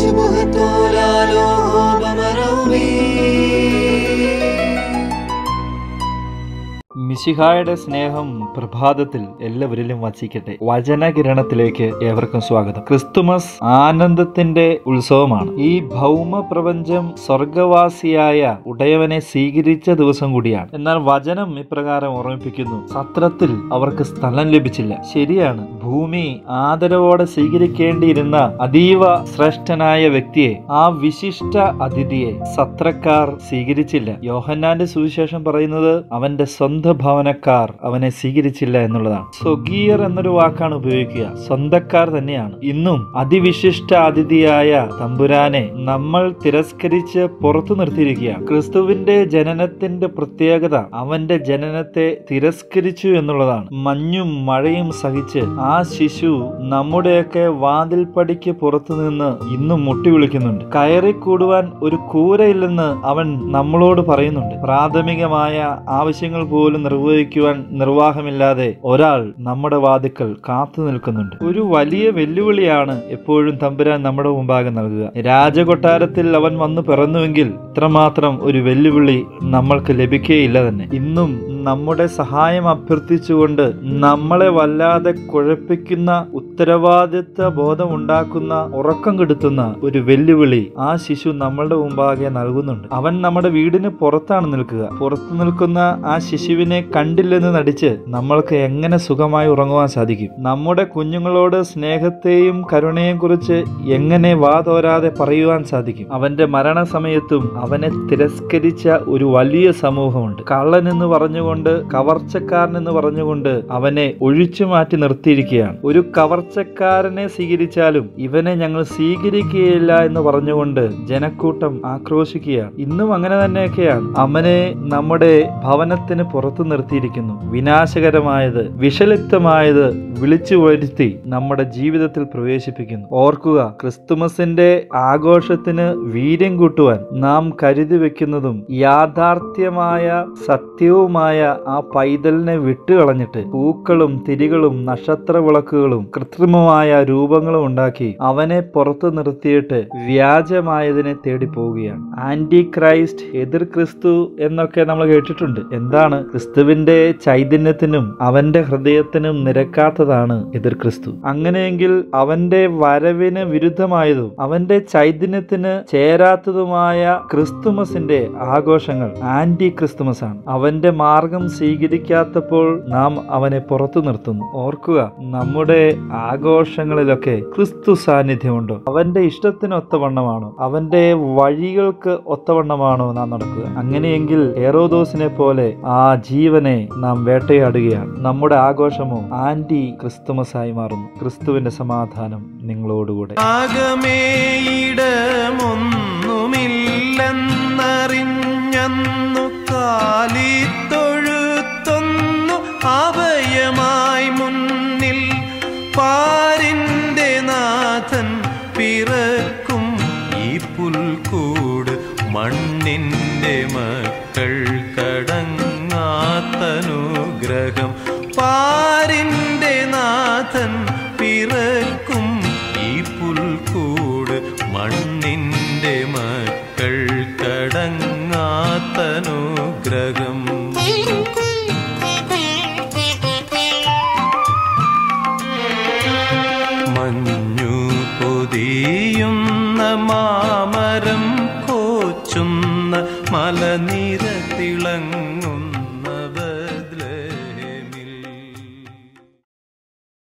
മിശിഹായുടെ സ്നേഹം പ്രഭാതത്തിൽ എല്ലാവരിലും വസിക്കട്ടെ വചനകിരണത്തിലേക്ക് ഏവർക്കും സ്വാഗതം ക്രിസ്തുമസ് ആനന്ദത്തിന്റെ ഉത്സവമാണ് ഈ ഭൗമ പ്രപഞ്ചം സ്വർഗവാസിയായ ഉടയവനെ സ്വീകരിച്ച ദിവസം കൂടിയാണ് എന്നാൽ വചനം ഇപ്രകാരം ഓർമ്മിപ്പിക്കുന്നു സത്രത്തിൽ അവർക്ക് സ്ഥലം ലഭിച്ചില്ല ശരിയാണ് ഭൂമി ആദരവോടെ സ്വീകരിക്കേണ്ടിയിരുന്ന അതീവ ശ്രേഷ്ഠനായ വ്യക്തിയെ ആ വിശിഷ്ട അതിഥിയെ സത്രക്കാർ സ്വീകരിച്ചില്ല യോഹന്നാന്റെ സുവിശേഷം പറയുന്നത് അവന്റെ സ്വന്തം ഭവനക്കാർ അവനെ സ്വീകരിച്ചില്ല എന്നുള്ളതാണ് സ്വകീയർ എന്നൊരു വാക്കാണ് ഉപയോഗിക്കുക സ്വന്തക്കാർ തന്നെയാണ് ഇന്നും അതിവിശിഷ്ട അതിഥിയായ തമ്പുരാനെ നമ്മൾ തിരസ്കരിച്ച് പുറത്തു നിർത്തിയിരിക്കുകയാണ് ക്രിസ്തുവിന്റെ ജനനത്തിന്റെ പ്രത്യേകത അവന്റെ ജനനത്തെ തിരസ്കരിച്ചു എന്നുള്ളതാണ് മഞ്ഞും മഴയും സഹിച്ച് ആ ശിശു നമ്മുടെയൊക്കെ വാതിൽപ്പടിക്ക് പുറത്തു നിന്ന് ഇന്നും മുട്ടി വിളിക്കുന്നുണ്ട് കയറിക്കൂടുവാൻ ഒരു കൂരയില്ലെന്ന് അവൻ നമ്മളോട് പറയുന്നുണ്ട് പ്രാഥമികമായ ആവശ്യങ്ങൾ പോലും നിർവഹിക്കുവാൻ നിർവാഹമില്ലാതെ ഒരാൾ നമ്മുടെ വാതിക്കൽ കാത്തു നിൽക്കുന്നുണ്ട് ഒരു വലിയ വെല്ലുവിളിയാണ് എപ്പോഴും തമ്പുരാൻ നമ്മുടെ മുമ്പാകെ നൽകുക രാജകൊട്ടാരത്തിൽ അവൻ വന്നു പിറന്നുവെങ്കിൽ ഇത്രമാത്രം ഒരു വെല്ലുവിളി നമ്മൾക്ക് ലഭിക്കുകയില്ല തന്നെ ഇന്നും നമ്മുടെ സഹായം അഭ്യർത്ഥിച്ചുകൊണ്ട് നമ്മളെ വല്ലാതെ കുഴപ്പിക്കുന്ന ഉത്തരവാദിത്വ ബോധമുണ്ടാക്കുന്ന ഉറക്കം കെടുത്തുന്ന ഒരു വെല്ലുവിളി ആ ശിശു നമ്മളുടെ മുമ്പാകെ നൽകുന്നുണ്ട് അവൻ നമ്മുടെ വീടിന് പുറത്താണ് നിൽക്കുക പുറത്തു നിൽക്കുന്ന ആ ശിശുവിനെ കണ്ടില്ലെന്ന് നടിച്ച് നമ്മൾക്ക് എങ്ങനെ സുഖമായി ഉറങ്ങുവാൻ സാധിക്കും നമ്മുടെ കുഞ്ഞുങ്ങളോട് സ്നേഹത്തെയും കരുണയെയും കുറിച്ച് എങ്ങനെ വാതോരാതെ പറയുവാൻ സാധിക്കും അവന്റെ മരണസമയത്തും അവനെ തിരസ്കരിച്ച ഒരു വലിയ സമൂഹമുണ്ട് കള്ളൻ എന്ന് പറഞ്ഞുകൊണ്ട് കവർച്ചക്കാരൻ എന്ന് പറഞ്ഞുകൊണ്ട് അവനെ ഒഴിച്ചു മാറ്റി നിർത്തിയിരിക്കുകയാണ് ഒരു കവർച്ചക്കാരനെ സ്വീകരിച്ചാലും ഇവനെ ഞങ്ങൾ സ്വീകരിക്കുകയില്ല എന്ന് പറഞ്ഞുകൊണ്ട് ജനക്കൂട്ടം ആക്രോശിക്കുകയാണ് ഇന്നും അങ്ങനെ തന്നെയൊക്കെയാണ് അവനെ നമ്മുടെ ഭവനത്തിന് പുറത്തു നിർത്തിയിരിക്കുന്നു വിനാശകരമായത് വിഷലിപ്തമായത് വിളിച്ചു വരുത്തി നമ്മുടെ ജീവിതത്തിൽ പ്രവേശിപ്പിക്കുന്നു ഓർക്കുക ക്രിസ്തുമസിന്റെ ആഘോഷത്തിന് വീര്യം കൂട്ടുവാൻ നാം കരുതി വെക്കുന്നതും യാഥാർത്ഥ്യമായ സത്യവുമായ ആ പൈതലിനെ വിട്ടുകളഞ്ഞിട്ട് പൂക്കളും തിരികളും നക്ഷത്ര വിളക്കുകളും കൃത്രിമമായ രൂപങ്ങളും ഉണ്ടാക്കി അവനെ പുറത്തു നിർത്തിയിട്ട് വ്യാജമായതിനെ തേടി പോവുകയാണ് ആന്റി ക്രൈസ്റ്റ് എതിർ ക്രിസ്തു എന്നൊക്കെ നമ്മൾ കേട്ടിട്ടുണ്ട് എന്താണ് ക്രിസ്തുവിന്റെ ചൈതന്യത്തിനും അവന്റെ ഹൃദയത്തിനും നിരക്കാത്തതാണ് എതിർ ക്രിസ്തു അങ്ങനെയെങ്കിൽ അവന്റെ വരവിന് വിരുദ്ധമായതും അവന്റെ ചൈതന്യത്തിന് ചേരാത്തതുമായ ക്രിസ്തുമസിന്റെ ആഘോഷങ്ങൾ ആന്റി ക്രിസ്തുമസ് ആണ് അവന്റെ മാർഗം സ്വീകരിക്കാത്തപ്പോൾ നാം അവനെ പുറത്തു നിർത്തുന്നു ഓർക്കുക നമ്മുടെ ആഘോഷങ്ങളിലൊക്കെ ക്രിസ്തു സാന്നിധ്യമുണ്ടോ അവന്റെ ഇഷ്ടത്തിന് ഒത്തവണ്ണമാണോ അവന്റെ വഴികൾക്ക് ഒത്തവണ്ണമാണോ നാം നടക്കുക അങ്ങനെയെങ്കിൽ ഏറോദോസിനെ പോലെ ആ ജീവനെ നാം വേട്ടയാടുകയാണ് നമ്മുടെ ആഘോഷമോ ആന്റി ക്രിസ്തുമസ് ആയി മാറുന്നു ക്രിസ്തുവിന്റെ സമാധാനം നിങ്ങളോടുകൂടെ ആകമേയിടമൊന്നുമില്ലെന്നറിഞ്ഞന്നു കാലിത്തൊഴുത്തൊന്നു അഭയമായി മുന്നിൽ പാരിന്റെ നാഥൻ പിറക്കും ഈ പുൽക്കൂട് മണ്ണിന്റെ മക്കൾ കടങ്ങാത്തനുഗ്രഹം പാരിന്റെ നാഥൻ പിറക്കും ഈ പുൽക്കൂട് മണ്ണിന്റെ മക്കൾ കടങ്ങാത്തനുഗ്രഹം മഞ്ഞു പൊതിയുന്ന മാമരം കോച്ചുന്ന മലനിര തിളങ്ങുന്ന